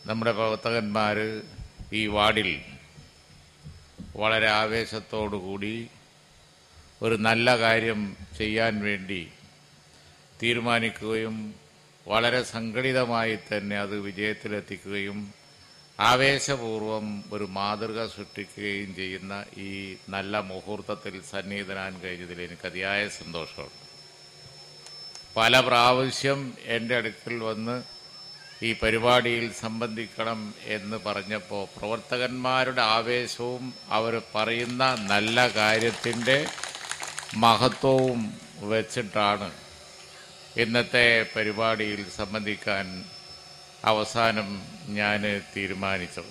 നമ്മുടെ പ്രവർത്തകന്മാർ ഈ വാർഡിൽ വളരെ ആവേശത്തോടു കൂടി ഒരു നല്ല കാര്യം ചെയ്യാൻ വേണ്ടി തീരുമാനിക്കുകയും വളരെ സംഘടിതമായി തന്നെ അത് വിജയത്തിലെത്തിക്കുകയും ആവേശപൂർവം ഒരു മാതൃക സൃഷ്ടിക്കുകയും ചെയ്യുന്ന ഈ നല്ല മുഹൂർത്തത്തിൽ സന്നിഹിതനാൻ കഴിഞ്ഞതിൽ എനിക്ക് അതിയായ സന്തോഷമുണ്ട് പല പ്രാവശ്യം എൻ്റെ അടുക്കൽ വന്ന് ഈ പരിപാടിയിൽ സംബന്ധിക്കണം എന്ന് പറഞ്ഞപ്പോൾ പ്രവർത്തകന്മാരുടെ ആവേശവും അവർ പറയുന്ന നല്ല കാര്യത്തിൻ്റെ മഹത്വവും വെച്ചിട്ടാണ് ഇന്നത്തെ പരിപാടിയിൽ സംബന്ധിക്കാൻ അവസാനം ഞാൻ തീരുമാനിച്ചത്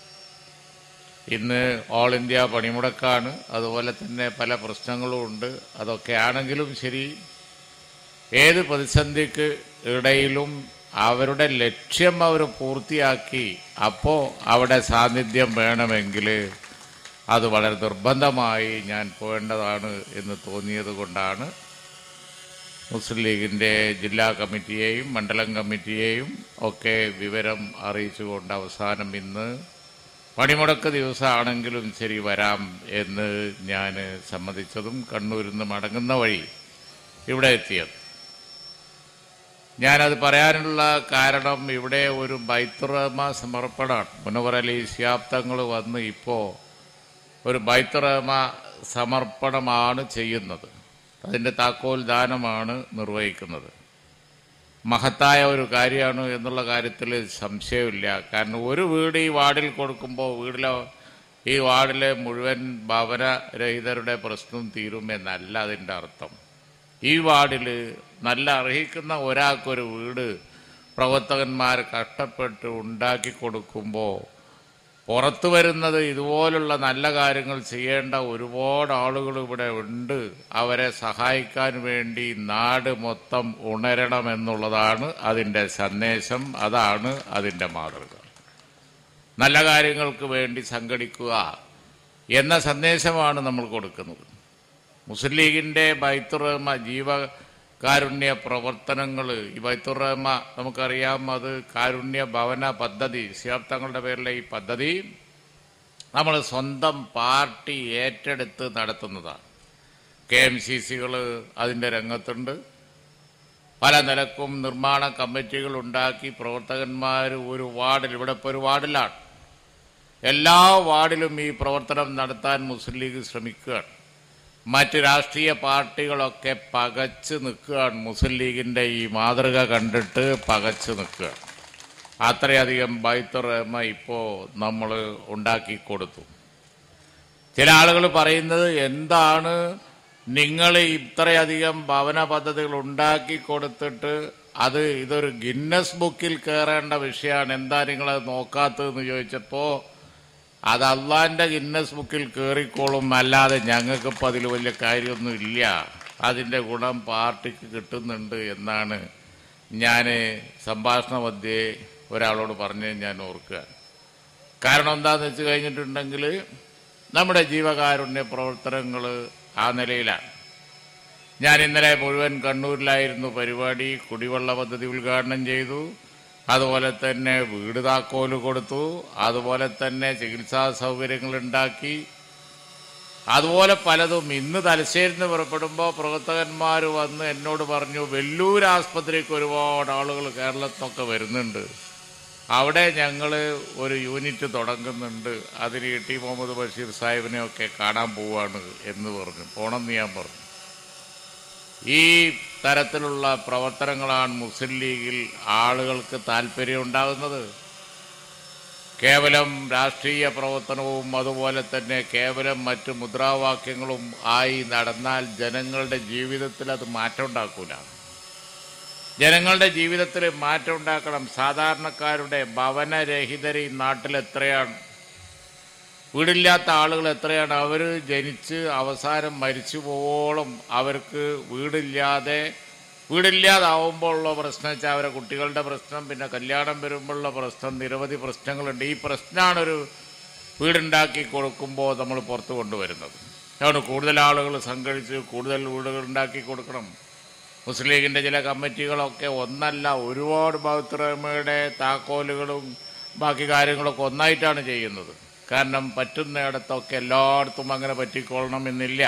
ഇന്ന് ഓൾ ഇന്ത്യ പണിമുടക്കാണ് അതുപോലെ തന്നെ പല പ്രശ്നങ്ങളും ഉണ്ട് അതൊക്കെ ആണെങ്കിലും ശരി ഏത് പ്രതിസന്ധിക്ക് ഇടയിലും അവരുടെ ലക്ഷ്യം അവർ പൂർത്തിയാക്കി അപ്പോൾ അവിടെ സാന്നിധ്യം വേണമെങ്കിൽ അത് വളരെ നിർബന്ധമായി ഞാൻ പോകേണ്ടതാണ് എന്ന് തോന്നിയത് കൊണ്ടാണ് മുസ്ലിം ലീഗിൻ്റെ ജില്ലാ കമ്മിറ്റിയെയും മണ്ഡലം കമ്മിറ്റിയെയും ഒക്കെ വിവരം അറിയിച്ചുകൊണ്ട് അവസാനം ഇന്ന് പണിമുടക്ക് ദിവസമാണെങ്കിലും ശരി വരാം എന്ന് ഞാൻ സമ്മതിച്ചതും കണ്ണൂരിൽ നിന്ന് മടങ്ങുന്ന വഴി ഇവിടെ എത്തിയത് ഞാനത് പറയാനുള്ള കാരണം ഇവിടെ ഒരു ബൈത്തുറഹ്മ സമർപ്പണമാണ് മുനവർ അലി ശിയാബ്ദങ്ങൾ വന്ന് ഇപ്പോൾ ഒരു ബൈത്തുറഹ്മ സമർപ്പണമാണ് ചെയ്യുന്നത് അതിൻ്റെ താക്കോൽ ദാനമാണ് നിർവഹിക്കുന്നത് മഹത്തായ ഒരു കാര്യമാണ് എന്നുള്ള കാര്യത്തിൽ സംശയമില്ല കാരണം ഒരു വീട് ഈ വാർഡിൽ കൊടുക്കുമ്പോൾ വീടിലെ ഈ വാർഡിലെ മുഴുവൻ ഭവനരഹിതരുടെ പ്രശ്നം തീരും എന്നല്ല അതിൻ്റെ അർത്ഥം ഈ വാർഡിൽ നല്ല അർഹിക്കുന്ന ഒരാൾക്കൊരു വീട് പ്രവർത്തകന്മാർ കഷ്ടപ്പെട്ട് ഉണ്ടാക്കി കൊടുക്കുമ്പോൾ പുറത്തു വരുന്നത് ഇതുപോലുള്ള നല്ല കാര്യങ്ങൾ ചെയ്യേണ്ട ഒരുപാട് ആളുകൾ ഇവിടെ ഉണ്ട് അവരെ സഹായിക്കാൻ വേണ്ടി നാട് മൊത്തം ഉണരണമെന്നുള്ളതാണ് അതിൻ്റെ സന്ദേശം അതാണ് അതിൻ്റെ മാതൃക നല്ല കാര്യങ്ങൾക്ക് വേണ്ടി സംഘടിക്കുക എന്ന സന്ദേശമാണ് നമ്മൾ കൊടുക്കുന്നത് മുസ്ലിം ലീഗിൻ്റെ ബൈത്തുറഹ്മ ജീവകാരുണ്യ പ്രവർത്തനങ്ങൾ ഈ ബൈത്തുറഹ്മ നമുക്കറിയാം അത് കാരുണ്യ ഭവന പദ്ധതി സിയാബ് തങ്ങളുടെ പേരിലെ ഈ പദ്ധതി നമ്മൾ സ്വന്തം പാർട്ടി ഏറ്റെടുത്ത് നടത്തുന്നതാണ് കെ എം സി സികൾ അതിൻ്റെ രംഗത്തുണ്ട് പല നിലക്കും നിർമ്മാണ കമ്മിറ്റികൾ ഉണ്ടാക്കി പ്രവർത്തകന്മാർ ഒരു വാർഡിൽ ഇവിടെ ഇപ്പോൾ ഒരു വാർഡിലാണ് എല്ലാ വാർഡിലും ഈ പ്രവർത്തനം നടത്താൻ മുസ്ലിം ലീഗ് ശ്രമിക്കുകയാണ് മറ്റ് രാഷ്ട്രീയ പാർട്ടികളൊക്കെ പകച്ച് നിൽക്കുകയാണ് മുസ്ലിം ലീഗിൻ്റെ ഈ മാതൃക കണ്ടിട്ട് പകച്ച് നിൽക്കുകയാണ് അത്രയധികം ബൈത്തുറഹ്മ ഇപ്പോൾ നമ്മൾ ഉണ്ടാക്കി കൊടുത്തു ചില ആളുകൾ പറയുന്നത് എന്താണ് നിങ്ങൾ ഇത്രയധികം ഭവന പദ്ധതികൾ ഉണ്ടാക്കി കൊടുത്തിട്ട് അത് ഇതൊരു ഗിന്നസ് ബുക്കിൽ കയറേണ്ട വിഷയമാണ് എന്താ നിങ്ങളത് നോക്കാത്തതെന്ന് ചോദിച്ചപ്പോൾ അത് അള്ളാന്റെ ഗിന്നസ് ബുക്കിൽ കയറിക്കോളും അല്ലാതെ ഞങ്ങൾക്കിപ്പോൾ അതിൽ വലിയ കാര്യമൊന്നും ഇല്ല അതിൻ്റെ ഗുണം പാർട്ടിക്ക് കിട്ടുന്നുണ്ട് എന്നാണ് ഞാൻ സംഭാഷണ മധ്യേ ഒരാളോട് പറഞ്ഞ് ഞാൻ ഓർക്കുക കാരണം എന്താണെന്ന് വെച്ച് കഴിഞ്ഞിട്ടുണ്ടെങ്കിൽ നമ്മുടെ ജീവകാരുണ്യ പ്രവർത്തനങ്ങൾ ആ നിലയിലാണ് ഞാൻ ഇന്നലെ മുഴുവൻ കണ്ണൂരിലായിരുന്നു പരിപാടി കുടിവെള്ള പദ്ധതി ഉദ്ഘാടനം ചെയ്തു അതുപോലെ തന്നെ വീട് താക്കോല് കൊടുത്തു അതുപോലെ തന്നെ ചികിത്സാ സൗകര്യങ്ങൾ ഉണ്ടാക്കി അതുപോലെ പലതും ഇന്ന് തലശ്ശേരിയിൽ നിന്ന് പുറപ്പെടുമ്പോൾ പ്രവർത്തകന്മാർ വന്ന് എന്നോട് പറഞ്ഞു വെല്ലൂർ ആസ്പത്രിക്ക് ഒരുപാട് ആളുകൾ കേരളത്തിലൊക്കെ വരുന്നുണ്ട് അവിടെ ഞങ്ങൾ ഒരു യൂണിറ്റ് തുടങ്ങുന്നുണ്ട് അതിന് ഇ ടി മുഹമ്മദ് ബഷീർ സാഹിബിനെ ഒക്കെ കാണാൻ പോവാണ് എന്ന് പറഞ്ഞു പോണമെന്ന് ഞാൻ പറഞ്ഞു ഈ തരത്തിലുള്ള പ്രവർത്തനങ്ങളാണ് മുസ്ലിം ലീഗിൽ ആളുകൾക്ക് താല്പര്യം ഉണ്ടാകുന്നത് കേവലം രാഷ്ട്രീയ പ്രവർത്തനവും അതുപോലെ തന്നെ കേവലം മറ്റ് മുദ്രാവാക്യങ്ങളും ആയി നടന്നാൽ ജനങ്ങളുടെ ജീവിതത്തിൽ അത് മാറ്റം ഉണ്ടാക്കൂല ജനങ്ങളുടെ ജീവിതത്തിൽ മാറ്റം ഉണ്ടാക്കണം സാധാരണക്കാരുടെ ഭവനരഹിതർ ഈ നാട്ടിൽ എത്രയാണ് വീടില്ലാത്ത ആളുകൾ എത്രയാണ് അവർ ജനിച്ച് അവസാനം മരിച്ചു പോവോളം അവർക്ക് വീടില്ലാതെ വീടില്ലാതാവുമ്പോഴുള്ള പ്രശ്നം വെച്ചാൽ അവരെ കുട്ടികളുടെ പ്രശ്നം പിന്നെ കല്യാണം വരുമ്പോഴുള്ള പ്രശ്നം നിരവധി പ്രശ്നങ്ങളുണ്ട് ഈ പ്രശ്നമാണ് ഒരു വീടുണ്ടാക്കി കൊടുക്കുമ്പോൾ നമ്മൾ പുറത്ത് കൊണ്ടുവരുന്നത് അതുകൊണ്ട് കൂടുതൽ ആളുകൾ സംഘടിച്ച് കൂടുതൽ വീടുകൾ ഉണ്ടാക്കി കൊടുക്കണം മുസ്ലിം ലീഗിൻ്റെ ചില കമ്മിറ്റികളൊക്കെ ഒന്നല്ല ഒരുപാട് ബൗദ്ധറഹ്മയുടെ താക്കോലുകളും ബാക്കി കാര്യങ്ങളൊക്കെ ഒന്നായിട്ടാണ് ചെയ്യുന്നത് കാരണം പറ്റുന്നിടത്തൊക്കെ എല്ലായിടത്തും അങ്ങനെ പറ്റിക്കൊള്ളണം എന്നില്ല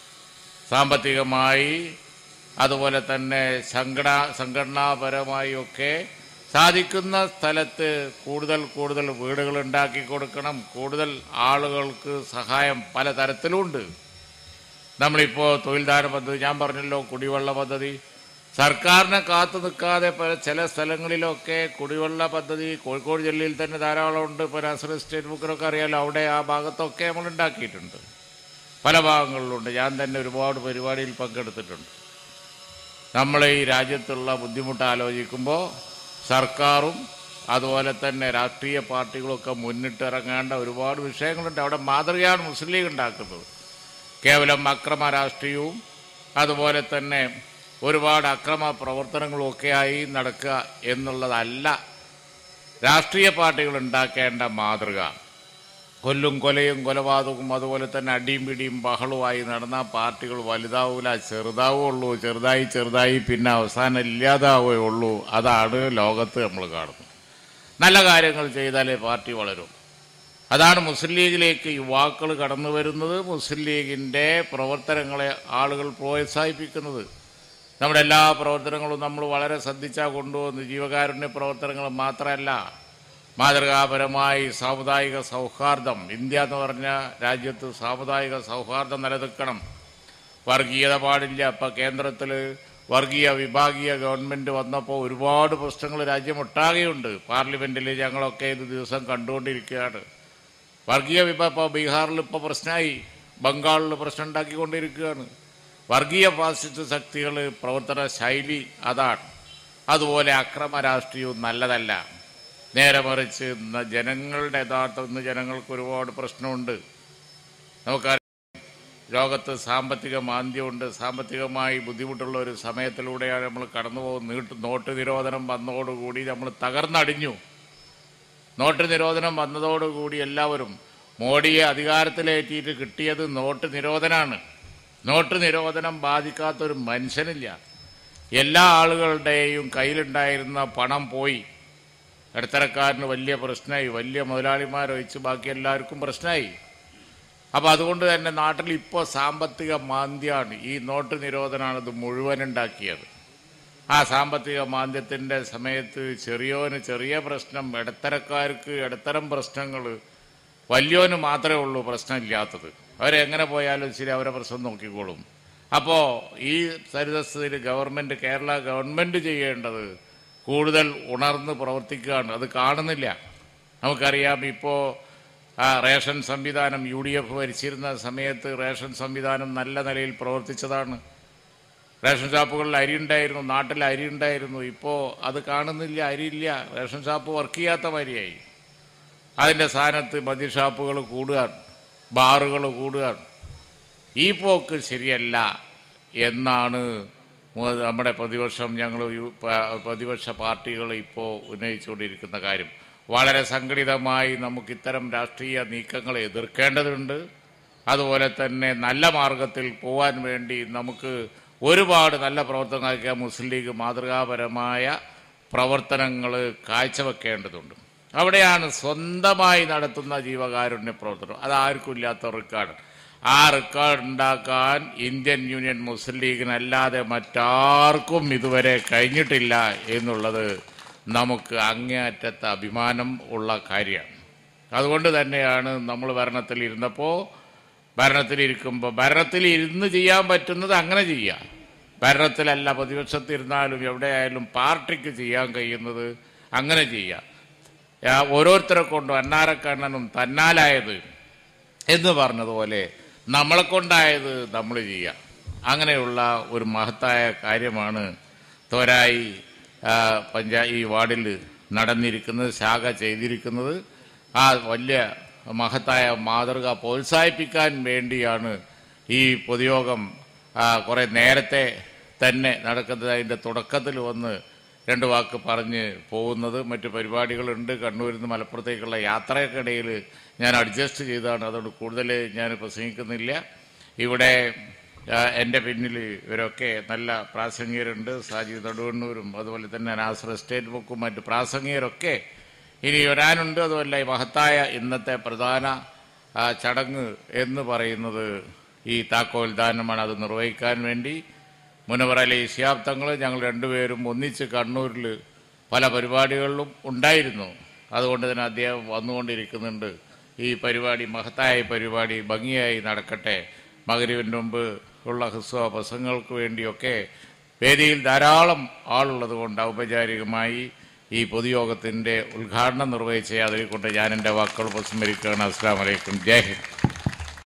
സാമ്പത്തികമായി അതുപോലെ തന്നെ സംഘടന സംഘടനാപരമായി ഒക്കെ സാധിക്കുന്ന സ്ഥലത്ത് കൂടുതൽ കൂടുതൽ വീടുകൾ ഉണ്ടാക്കി കൊടുക്കണം കൂടുതൽ ആളുകൾക്ക് സഹായം പല തരത്തിലുണ്ട് നമ്മളിപ്പോൾ തൊഴിൽദാന പദ്ധതി ഞാൻ പറഞ്ഞല്ലോ കുടിവെള്ള പദ്ധതി സർക്കാരിനെ കാത്തു നിൽക്കാതെ പല ചില സ്ഥലങ്ങളിലൊക്കെ കുടിവെള്ള പദ്ധതി കോഴിക്കോട് ജില്ലയിൽ തന്നെ ധാരാളം ഉണ്ട് ഇപ്പോൾ നാസർ സ്റ്റേറ്റ് ബുക്കിലൊക്കെ അറിയാലോ അവിടെ ആ ഭാഗത്തൊക്കെ നമ്മൾ ഉണ്ടാക്കിയിട്ടുണ്ട് പല ഭാഗങ്ങളിലുണ്ട് ഞാൻ തന്നെ ഒരുപാട് പരിപാടിയിൽ പങ്കെടുത്തിട്ടുണ്ട് നമ്മൾ ഈ രാജ്യത്തുള്ള ബുദ്ധിമുട്ട് ആലോചിക്കുമ്പോൾ സർക്കാരും അതുപോലെ തന്നെ രാഷ്ട്രീയ പാർട്ടികളൊക്കെ മുന്നിട്ടിറങ്ങേണ്ട ഒരുപാട് വിഷയങ്ങളുണ്ട് അവിടെ മാതൃകയാണ് മുസ്ലിം ലീഗ് ഉണ്ടാക്കുന്നത് കേവലം അക്രമ രാഷ്ട്രീയവും അതുപോലെ തന്നെ ഒരുപാട് അക്രമ പ്രവർത്തനങ്ങളുമൊക്കെയായി നടക്കുക എന്നുള്ളതല്ല രാഷ്ട്രീയ പാർട്ടികൾ ഉണ്ടാക്കേണ്ട മാതൃക കൊല്ലും കൊലയും കൊലപാതകവും അതുപോലെ തന്നെ അടിയും പിടിയും ബഹളവുമായി നടന്ന പാർട്ടികൾ വലുതാവൂല ചെറുതാവുള്ളൂ ചെറുതായി ചെറുതായി പിന്നെ അവസാനം ഇല്ലാതാവേ ഉള്ളൂ അതാണ് ലോകത്ത് നമ്മൾ കാണുന്നത് നല്ല കാര്യങ്ങൾ ചെയ്താലേ പാർട്ടി വളരും അതാണ് മുസ്ലിം ലീഗിലേക്ക് യുവാക്കൾ കടന്നു വരുന്നത് മുസ്ലിം ലീഗിൻ്റെ പ്രവർത്തനങ്ങളെ ആളുകൾ പ്രോത്സാഹിപ്പിക്കുന്നത് നമ്മുടെ എല്ലാ പ്രവർത്തനങ്ങളും നമ്മൾ വളരെ ശ്രദ്ധിച്ചാൽ കൊണ്ടുപോകുന്നു ജീവകാരുണ്യ പ്രവർത്തനങ്ങൾ മാത്രമല്ല മാതൃകാപരമായി സാമുദായിക സൗഹാർദ്ദം ഇന്ത്യ എന്ന് പറഞ്ഞ രാജ്യത്ത് സാമുദായിക സൗഹാർദ്ദം നിലനിൽക്കണം വർഗീയത പാടില്ല ഇപ്പം കേന്ദ്രത്തിൽ വർഗീയ വിഭാഗീയ ഗവൺമെൻറ് വന്നപ്പോൾ ഒരുപാട് പ്രശ്നങ്ങൾ രാജ്യമൊട്ടാകെയുണ്ട് പാർലമെൻറ്റിൽ ഞങ്ങളൊക്കെ ഇത് ദിവസം കണ്ടുകൊണ്ടിരിക്കുകയാണ് വർഗീയ വിഭ ഇപ്പോൾ ബീഹാറിൽ ഇപ്പോൾ പ്രശ്നമായി ബംഗാളിൽ പ്രശ്നം ഉണ്ടാക്കിക്കൊണ്ടിരിക്കുകയാണ് വർഗീയ ഫാസിസ്റ്റ് ശക്തികൾ പ്രവർത്തന ശൈലി അതാണ് അതുപോലെ അക്രമ രാഷ്ട്രീയവും നല്ലതല്ല നേരെ മറിച്ച് ഇന്ന് ജനങ്ങളുടെ യഥാർത്ഥ ഇന്ന് ജനങ്ങൾക്ക് ഒരുപാട് പ്രശ്നമുണ്ട് നമുക്കറിയാം ലോകത്ത് സാമ്പത്തിക മാന്ദ്യമുണ്ട് സാമ്പത്തികമായി ബുദ്ധിമുട്ടുള്ള ഒരു സമയത്തിലൂടെയാണ് നമ്മൾ കടന്നു പോകുന്നത് നീട്ട് നോട്ട് നിരോധനം വന്നതോടുകൂടി നമ്മൾ തകർന്നടിഞ്ഞു നോട്ട് നിരോധനം വന്നതോടുകൂടി എല്ലാവരും മോഡിയെ അധികാരത്തിലേറ്റിയിട്ട് കിട്ടിയത് നോട്ട് നിരോധനമാണ് നോട്ട് നിരോധനം ബാധിക്കാത്തൊരു മനുഷ്യനില്ല എല്ലാ ആളുകളുടെയും കയ്യിലുണ്ടായിരുന്ന പണം പോയി ഇടത്തരക്കാരന് വലിയ പ്രശ്നമായി വലിയ മുതലാളിമാരൊഴിച്ച് ബാക്കി എല്ലാവർക്കും പ്രശ്നമായി അപ്പോൾ അതുകൊണ്ട് തന്നെ നാട്ടിൽ ഇപ്പോൾ സാമ്പത്തിക മാന്ദ്യമാണ് ഈ നോട്ട് നിരോധനമാണ് ഇത് മുഴുവൻ ഉണ്ടാക്കിയത് ആ സാമ്പത്തിക മാന്ദ്യത്തിൻ്റെ സമയത്ത് ചെറിയോന് ചെറിയ പ്രശ്നം ഇടത്തരക്കാർക്ക് ഇടത്തരം പ്രശ്നങ്ങൾ വലിയോന് മാത്രമേ ഉള്ളൂ പ്രശ്നമില്ലാത്തത് അവരെങ്ങനെ പോയാലും ശരി അവരെ പ്രശ്നം നോക്കിക്കോളും അപ്പോൾ ഈ സരിതസ്ഥിതിയിൽ ഗവൺമെൻറ് കേരള ഗവൺമെൻറ് ചെയ്യേണ്ടത് കൂടുതൽ ഉണർന്ന് പ്രവർത്തിക്കുകയാണ് അത് കാണുന്നില്ല നമുക്കറിയാം ഇപ്പോൾ ആ റേഷൻ സംവിധാനം യു ഡി എഫ് ഭരിച്ചിരുന്ന സമയത്ത് റേഷൻ സംവിധാനം നല്ല നിലയിൽ പ്രവർത്തിച്ചതാണ് റേഷൻ ഷാപ്പുകളിൽ അരി ഉണ്ടായിരുന്നു നാട്ടിൽ അരി ഉണ്ടായിരുന്നു ഇപ്പോൾ അത് കാണുന്നില്ല അരിയില്ല റേഷൻ ഷാപ്പ് വർക്ക് ചെയ്യാത്ത മാതിരിയായി അതിൻ്റെ സ്ഥാനത്ത് മദ്യഷാപ്പുകൾ കൂടുകയാണ് ബാറുകൾ കൂടുകയാണ് ഈ പോക്ക് ശരിയല്ല എന്നാണ് മു- നമ്മുടെ പ്രതിപക്ഷം ഞങ്ങൾ യു- പ- പ്രതിപക്ഷ പാർട്ടികൾ ഇപ്പോൾ ഉന്നയിച്ചുകൊണ്ടിരിക്കുന്ന കാര്യം വളരെ സംഘടിതമായി നമുക്ക് ഇത്തരം രാഷ്ട്രീയ നീക്കങ്ങളെ എതിർക്കേണ്ടതുണ്ട് അതുപോലെ തന്നെ നല്ല മാർഗത്തിൽ പോകാൻ വേണ്ടി നമുക്ക് ഒരുപാട് നല്ല പ്രവർത്തനങ്ങളൊക്കെ മുസ്ലിം ലീഗ് മാതൃകാപരമായ പ്രവർത്തനങ്ങൾ കാഴ്ചവെക്കേണ്ടതുണ്ട് അവിടെയാണ് സ്വന്തമായി നടത്തുന്ന ജീവകാരുണ്യ പ്രവർത്തനം അത് ആർക്കും ഇല്ലാത്ത റെക്കോർഡ് ആ റെക്കോർഡ് ഉണ്ടാക്കാൻ ഇന്ത്യൻ യൂണിയൻ മുസ്ലിം ലീഗിനല്ലാതെ മറ്റാർക്കും ഇതുവരെ കഴിഞ്ഞിട്ടില്ല എന്നുള്ളത് നമുക്ക് അങ്ങേയറ്റത്തെ അഭിമാനം ഉള്ള കാര്യമാണ് അതുകൊണ്ട് തന്നെയാണ് നമ്മൾ ഭരണത്തിൽ ഇരുന്നപ്പോൾ ഭരണത്തിലിരിക്കുമ്പോൾ ഭരണത്തിൽ ഇരുന്ന് ചെയ്യാൻ പറ്റുന്നത് അങ്ങനെ ചെയ്യാം ഭരണത്തിലല്ല പ്രതിപക്ഷത്തിരുന്നാലും എവിടെയായാലും പാർട്ടിക്ക് ചെയ്യാൻ കഴിയുന്നത് അങ്ങനെ ചെയ്യാം ആ, ഓരോരുത്തരെ കൊണ്ടും അന്നാരക്കണ്ണനും തന്നാലായത് എന്ന് പറഞ്ഞതുപോലെ നമ്മളെ കൊണ്ടായത് നമ്മൾ ചെയ്യാം അങ്ങനെയുള്ള ഒരു മഹത്തായ കാര്യമാണ് തോരായി ആ, പഞ്ചാ ഈ വാർഡിൽ നടന്നിരിക്കുന്നത് ശാഖ ചെയ്തിരിക്കുന്നത് ആ വലിയ മഹത്തായ മാതൃക പ്രോത്സാഹിപ്പിക്കാൻ വേണ്ടിയാണ് ഈ പൊതുയോഗം ആ, കുറെ നേരത്തെ തന്നെ നടക്കുന്നത് അതിൻ്റെ തുടക്കത്തിൽ വന്ന് രണ്ട് വാക്ക് പറഞ്ഞ് പോകുന്നത് മറ്റു പരിപാടികളുണ്ട് കണ്ണൂരിൽ നിന്ന് മലപ്പുറത്തേക്കുള്ള യാത്രയ്ക്കിടയിൽ ഞാൻ അഡ്ജസ്റ്റ് ചെയ്തതാണ് അതുകൊണ്ട് കൂടുതൽ ഞാൻ പ്രസംഗിക്കുന്നില്ല ഇവിടെ ആ, എൻ്റെ പിന്നിൽ ഇവരൊക്കെ നല്ല പ്രാസംഗികരുണ്ട് സാജി തൊടുവണ്ണൂരും അതുപോലെ തന്നെ നാസർ സ്റ്റേറ്റ് ബുക്കും മറ്റ് പ്രാസംഗികരൊക്കെ ഇനി വരാനുണ്ട് അതുമല്ല ഈ മഹത്തായ ഇന്നത്തെ പ്രധാന ആ, ചടങ്ങ് എന്ന് പറയുന്നത് ഈ താക്കോൽ ദാനമാണ് അത് നിർവഹിക്കാൻ വേണ്ടി മുനവർ അലി ശിഹാബ് തങ്ങൾ ഞങ്ങൾ രണ്ടുപേരും ഒന്നിച്ച് കണ്ണൂരിൽ പല പരിപാടികളിലും ഉണ്ടായിരുന്നു അതുകൊണ്ട് തന്നെ അദ്ദേഹം വന്നുകൊണ്ടിരിക്കുന്നുണ്ട് ഈ പരിപാടി മഹത്തായ ഈ പരിപാടി ഭംഗിയായി നടക്കട്ടെ മകരുവിൻ്റെ മുമ്പ് ഉള്ള ഹ്രസ്വ പ്രസംഗങ്ങൾക്ക് വേണ്ടിയൊക്കെ വേദിയിൽ ധാരാളം ആളുള്ളത് കൊണ്ട് ഔപചാരികമായി ഈ പൊതുയോഗത്തിൻ്റെ ഉദ്ഘാടനം നിർവഹിച്ച അതിൽ കൊണ്ട് ഞാൻ എൻ്റെ വാക്കുകൾ ഉപസ്മരിക്കുകയാണ് അസ്സാം വലൈക്കും ജയ് ഹിന്ദ്